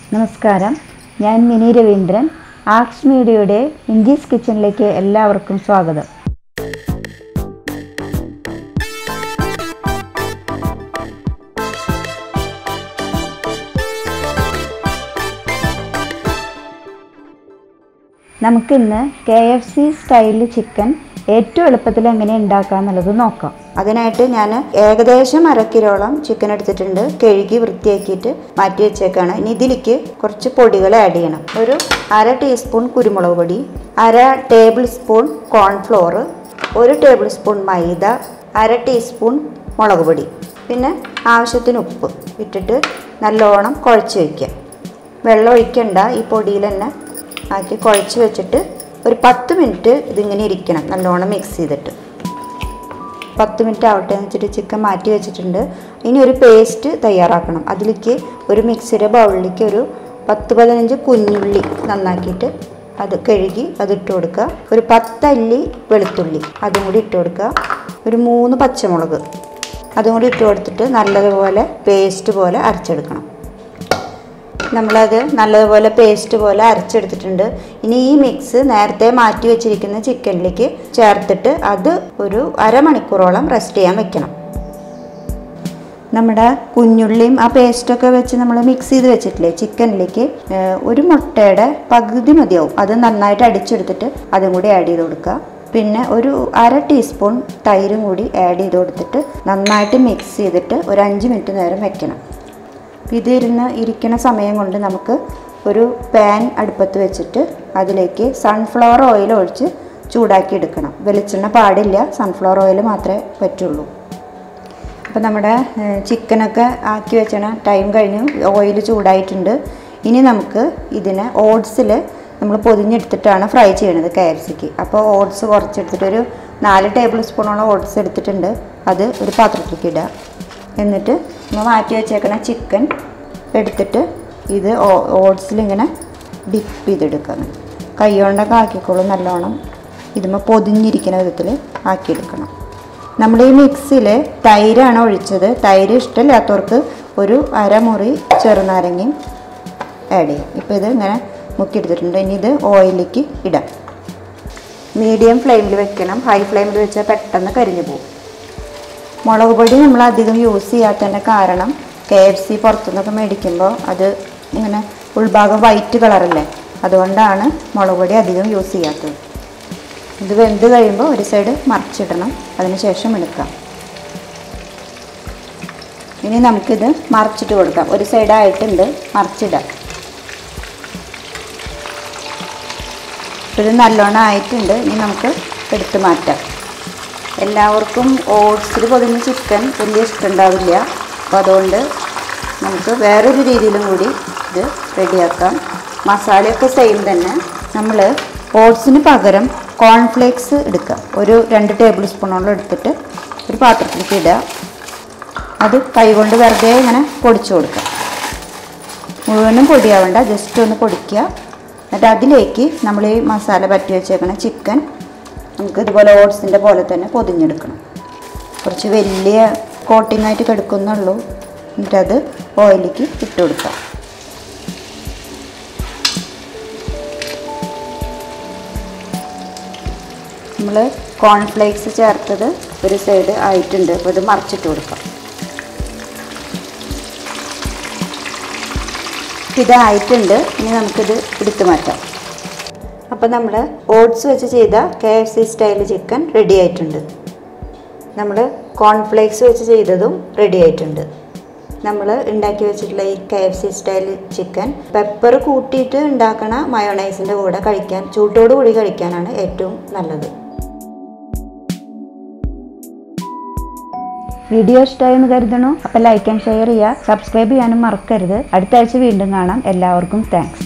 നമസ്കാരം ഞാൻ മിനി രവീന്ദ്രൻ ആക്സ് മീഡിയയുടെ ഇൻഡീസ് കിച്ചണിലേക്ക് എല്ലാവർക്കും സ്വാഗതം നമുക്കിന്ന് കെ എഫ് സി സ്റ്റൈലിൽ ചിക്കൻ ഏറ്റവും എളുപ്പത്തിൽ എങ്ങനെ ഉണ്ടാക്കാം എന്നുള്ളത് നോക്കാം അതിനായിട്ട് ഞാൻ ഏകദേശം അര കിലോളം ചിക്കൻ എടുത്തിട്ടുണ്ട് കഴുകി വൃത്തിയാക്കിയിട്ട് മാറ്റി വെച്ചേക്കാണ് ഇനി ഇതിലേക്ക് കുറച്ച് പൊടികൾ ആഡ് ചെയ്യണം ഒരു അര ടീസ്പൂൺ കുരുമുളക് പൊടി അര ടേബിൾ സ്പൂൺ കോൺഫ്ലോർ ഒരു ടേബിൾ സ്പൂൺ മൈദ അര ടീസ്പൂൺ മുളക് പൊടി പിന്നെ ആവശ്യത്തിന് ഉപ്പ് ഇട്ടിട്ട് നല്ലോണം കുഴച്ച് വയ്ക്കുക വെള്ളം ഒഴിക്കണ്ട ഈ പൊടിയിൽ തന്നെ ആക്കി കുഴച്ച് വെച്ചിട്ട് ഒരു പത്ത് മിനിറ്റ് ഇതിങ്ങനെ ഇരിക്കണം നല്ലോണം മിക്സ് ചെയ്തിട്ട് പത്ത് മിനിറ്റ് ആവട്ടെ എന്ന് വെച്ചിട്ട് ചിക്കൻ മാറ്റി വെച്ചിട്ടുണ്ട് ഇനി ഒരു പേസ്റ്റ് തയ്യാറാക്കണം അതിലേക്ക് ഒരു മിക്സിയുടെ ബൗളിലേക്ക് ഒരു പത്ത് പതിനഞ്ച് കുഞ്ഞുള്ളി നന്നാക്കിയിട്ട് അത് കഴുകി അത് ഇട്ട് കൊടുക്കുക ഒരു പത്തല്ലി വെളുത്തുള്ളി അതും കൂടി ഇട്ട് കൊടുക്കുക ഒരു മൂന്ന് പച്ചമുളക് അതും കൂടി ഇട്ട് കൊടുത്തിട്ട് നല്ലതുപോലെ പേസ്റ്റ് പോലെ അരച്ചെടുക്കണം നമ്മളത് നല്ലതുപോലെ പേസ്റ്റ് പോലെ അരച്ചെടുത്തിട്ടുണ്ട് ഇനി ഈ മിക്സ് നേരത്തെ മാറ്റി വെച്ചിരിക്കുന്ന ചിക്കനിലേക്ക് ചേർത്തിട്ട് അത് ഒരു അരമണിക്കൂറോളം റെസ്റ്റ് ചെയ്യാൻ വെക്കണം നമ്മുടെ കുഞ്ഞുള്ളിയും ആ പേസ്റ്റൊക്കെ വെച്ച് നമ്മൾ മിക്സ് ചെയ്ത് വെച്ചിട്ടില്ലേ ചിക്കനിലേക്ക് ഏഹ്, ഒരു മുട്ടയുടെ പകുതി മതിയാവും അത് നന്നായിട്ട് അടിച്ചെടുത്തിട്ട് അതും കൂടി ആഡ് ചെയ്ത് കൊടുക്കുക പിന്നെ ഒരു അര ടീസ്പൂൺ തൈരും കൂടി ആഡ് ചെയ്ത് കൊടുത്തിട്ട് നന്നായിട്ട് മിക്സ് ചെയ്തിട്ട് ഒരു അഞ്ച് മിനിറ്റ് നേരം വെക്കണം ഇത് ഇരുന്ന് ഇരിക്കണ സമയം കൊണ്ട് നമുക്ക് ഒരു പാൻ അടുപ്പത്ത് വെച്ചിട്ട് അതിലേക്ക് സൺഫ്ലവർ ഓയിൽ ഒഴിച്ച് ചൂടാക്കി എടുക്കണം വെളിച്ചെണ്ണ പാടില്ല സൺഫ്ലവർ ഓയിൽ മാത്രമേ പറ്റുള്ളൂ അപ്പോൾ നമ്മുടെ ഏഹ്, ചിക്കനൊക്കെ ആക്കി വെച്ചണ ടൈം കഴിഞ്ഞു ഓയിൽ ചൂടായിട്ടുണ്ട് ഇനി നമുക്ക് ഇതിനെ ഓട്സിൽ നമ്മൾ പൊതിഞ്ഞെടുത്തിട്ടാണ് ഫ്രൈ ചെയ്യണത് കെ എഫ് സിക്ക് അപ്പോൾ ഓട്സ് കുറച്ചെടുത്തിട്ട് ഒരു നാല് ടേബിൾ സ്പൂണോളം ഓട്സ് എടുത്തിട്ടുണ്ട് അത് ഒരു പാത്രത്തിലേക്ക് ഇടുക എന്നിട്ട് നമ്മൾ മാറ്റി വെച്ചേക്കണ ചിക്കൻ എടുത്തിട്ട് ഇത് ഓട്സിൽ ഇങ്ങനെ ഡിപ്പ് ചെയ്തെടുക്കണം കൈ കൊണ്ടൊക്കെ ആക്കിക്കോളും നല്ലോണം ഇതുമ്പോൾ പൊതിഞ്ഞിരിക്കുന്ന വിധത്തിൽ ആക്കിയെടുക്കണം നമ്മൾ ഈ മിക്സിൽ തൈരാണ് ഒഴിച്ചത് തൈര് ഇഷ്ടമില്ലാത്തവർക്ക് ഒരു അരമുറി ചെറുനാരങ്ങയും ആഡ് ചെയ്യാം ഇപ്പോൾ ഇത് ഇങ്ങനെ മുക്കിയെടുത്തിട്ടുണ്ട് ഇനി ഇത് ഓയിലേക്ക് ഇടാം മീഡിയം ഫ്ലെയിമിൽ വെക്കണം ഹൈ ഫ്ലെയിമിൽ വെച്ചാൽ പെട്ടെന്ന് കരിഞ്ഞു പോകും മുളക് പൊടി നമ്മൾ അധികം യൂസ് ചെയ്യാത്തതിൻ്റെ കാരണം കെ എഫ് സി പുറത്തുനിന്നൊക്കെ മേടിക്കുമ്പോൾ അത് ഇങ്ങനെ ഉൾഭാഗം വൈറ്റ് കളറല്ലേ അതുകൊണ്ടാണ് മുളക് പൊടി അധികം യൂസ് ചെയ്യാത്തത് ഇത് വെന്ത് കഴിയുമ്പോൾ ഒരു സൈഡ് മറിച്ചിടണം അതിനുശേഷം എടുക്കാം ഇനി നമുക്കിത് മറിച്ചിട്ട് കൊടുക്കാം ഒരു സൈഡ് ആയിട്ടുണ്ട് മറിച്ചിടാം ഇത് നല്ലോണം ആയിട്ടുണ്ട് ഇനി നമുക്ക് എടുത്ത് മാറ്റാം എല്ലാവർക്കും ഓട്സിൽ പൊതിഞ്ഞ ചിക്കൻ വലിയ ഇഷ്ടമുണ്ടാവില്ല അപ്പോൾ അതുകൊണ്ട് നമുക്ക് വേറൊരു രീതിയിലും കൂടി ഇത് റെഡിയാക്കാം മസാലയൊക്കെ സെയിം തന്നെ നമ്മൾ ഓട്സിന് പകരം കോൺഫ്ലേക്സ് എടുക്കുക ഒരു രണ്ട് ടേബിൾ സ്പൂണോളം എടുത്തിട്ട് ഒരു പാത്രത്തിലേക്ക് ഇടുക അത് കൈകൊണ്ട് വെറുതെ ഇങ്ങനെ പൊടിച്ചു കൊടുക്കുക മുഴുവനും പൊടിയാവണ്ട ജസ്റ്റ് ഒന്ന് പൊടിക്കുക എന്നിട്ട് അതിലേക്ക് നമ്മൾ ഈ മസാല പറ്റി വെച്ചേക്കണ ചിക്കൻ നമുക്ക് ഇതുപോലെ ഓട്സിൻ്റെ പോലെ തന്നെ പൊതിഞ്ഞെടുക്കണം കുറച്ച് വലിയ കോട്ടിംഗ് ആയിട്ട് കിടക്കുന്നുള്ളൂ എന്നിട്ട് അത് ഓയിലേക്ക് ഇട്ട് കൊടുക്കാം നമ്മൾ കോൺഫ്ലേക്സ് ചേർത്തത് ഒരു സൈഡ് ആയിട്ടുണ്ട് അപ്പോൾ ഇത് മറിച്ചിട്ട് കൊടുക്കാം ഇതായിട്ടുണ്ട് ഇനി നമുക്കിത് എടുത്തു മാറ്റാം അപ്പോൾ നമ്മൾ ഓട്സ് വെച്ച് ചെയ്ത K F C style chicken ready ആയിട്ടുണ്ട് നമ്മൾ കോൺഫ്ലേക്സ് വെച്ച് ചെയ്തതും റെഡി ആയിട്ടുണ്ട് നമ്മൾ ഉണ്ടാക്കി വെച്ചിട്ടുള്ള ഈ K F C style chicken pepper കൂട്ടിയിട്ട് ഉണ്ടാക്കണ മയോണൈസിൻ്റെ കൂടെ കഴിക്കാൻ ചൂട്ടോട് കൂടി കഴിക്കാനാണ് ഏറ്റവും നല്ലത് വീഡിയോ ഇഷ്ടമായെന്ന് കരുതണു അപ്പോൾ ലൈക്ക് ആൻഡ് ഷെയർ ചെയ്യുക സബ്സ്ക്രൈബ് ചെയ്യാനും മറക്കരുത് അടുത്ത ആഴ്ച വീണ്ടും കാണാം എല്ലാവർക്കും താങ്ക്സ്